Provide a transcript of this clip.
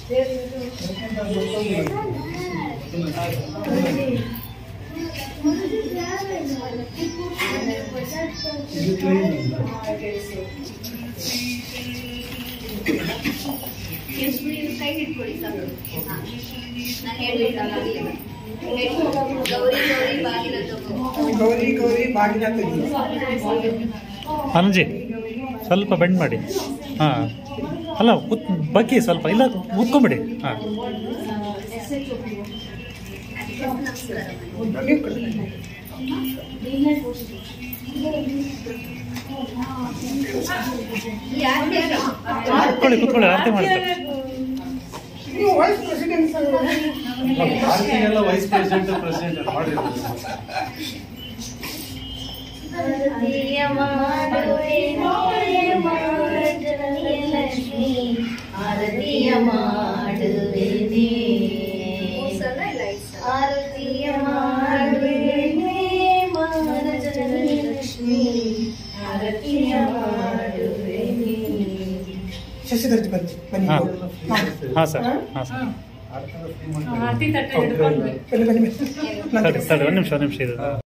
ಕೈ ಹಿಡ್ಕೊಳ್ಳಿ ಸಾಕು. ಹಾ. ನಾನು ಹೇಳ್ಬೇಕಲ್ಲ ಗೌರಿ ಗೌರಿ ಬಾಗಿಲ ತಗೋ ಗೌರಿ ಗೌರಿ ಬಾಗಿಲ ತೆಗಿ ಅನುಜಿ ಸ್ವಲ್ಪ ಬೆಂಡ್ ಮಾಡಿ ಹಾಂ ಅಲ್ಲ ಉತ್ ಬಗ್ಗಿ ಸ್ವಲ್ಪ ಇಲ್ಲ ಉತ್ಕೊಂಬಿಡಿ ಹಾಂ ನಮಸ್ಕಾರ ನೀವು ಕೊಡಿ. ಯಾಕೆ ಕುತ್ಕೊಳ್ಳಿ ಕುತ್ಕೊಳ್ಳಿ ಆರತಿ ಮಾಡ್ತಾರೆ ನೀವು ವೈಸ್ ಪ್ರೆಸಿಡೆಂಟ್ ಭಾರತೀಯಲ್ಲ ವೈಸ್ ಪ್ರೆಸಿಡೆಂಟ್ ಪ್ರೆಸಿಡೆಂಟ್ ಮಾಡಿರೋದು ಭಾರತೀಯ ಮಾಡುವೆ ಲಕ್ಷ್ಮಿ ಭಾರತೀಯ ಮಾಡುವೆ ಭಾರತೀಯ ಮಾಡುವೆ ಲಕ್ಷ್ಮಿ ಭಾರತೀಯ ಮಾಡುವೆ ಶಶಿಧರ್ ಬನ್ನಿ ಬನ್ನಿ ಹಾಂ ಹಾ. ಹಾಂ ಸರ್ ಹಾಂ ಸರ್ ಬನ್ನಿ ಬನ್ನಿ ಬನ್ನಿ ಸರಿ ಸರಿ ಒಂದು ನಿಮಿಷ ಒಂದು ನಿಮಿಷ ಇದು